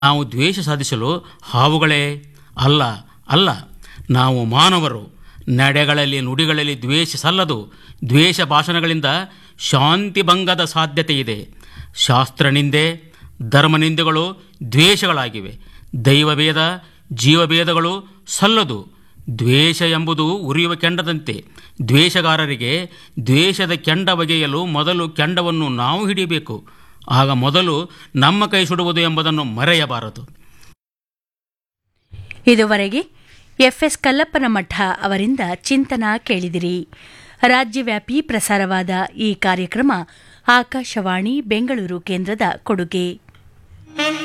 ನಾವು ದ್ವೇಷ ಸಾಧಿಸಲು ಹಾವುಗಳೇ ಅಲ್ಲ ಅಲ್ಲ ನಾವು ಮಾನವರು ನಡೆಗಳಲ್ಲಿ ನುಡಿಗಳಲ್ಲಿ ದ್ವೇಷ ಸಲ್ಲದು ದ್ವೇಷ ಭಾಷಣಗಳಿಂದ ಶಾಂತಿ ಭಂಗದ ಸಾಧ್ಯತೆ ಇದೆ ಶಾಸ್ತ್ರನಿಂದೆ ಧರ್ಮನಿಂದೆಗಳು ದ್ವೇಷಗಳಾಗಿವೆ ದೈವಭೇದ ಜೀವಭೇದಗಳು ಸಲ್ಲದು ದ್ವೇಷ ಎಂಬುದು ಉರಿಯುವ ಕೆಂಡದಂತೆ ದ್ವೇಷಗಾರರಿಗೆ ದ್ವೇಷದ ಕೆಂಡ ಬಗೆಯಲು ಮೊದಲು ಕೆಂಡವನ್ನು ನಾವು ಹಿಡಿಯಬೇಕು ಆಗ ಮೊದಲು ನಮ್ಮ ಕೈ ಸುಡುವುದು ಎಂಬುದನ್ನು ಮರೆಯಬಾರದು ಇದುವರೆಗೆ ಎಫ್ಎಸ್ ಕಲ್ಲಪ್ಪನ ಮಠ ಅವರಿಂದ ಚಿಂತನ ಕೇಳಿದಿರಿ ರಾಜ್ಯವ್ಯಾಪಿ ಪ್ರಸಾರವಾದ ಈ ಕಾರ್ಯಕ್ರಮ ಆಕಾಶವಾಣಿ ಬೆಂಗಳೂರು ಕೇಂದ್ರದ ಕೊಡುಗೆ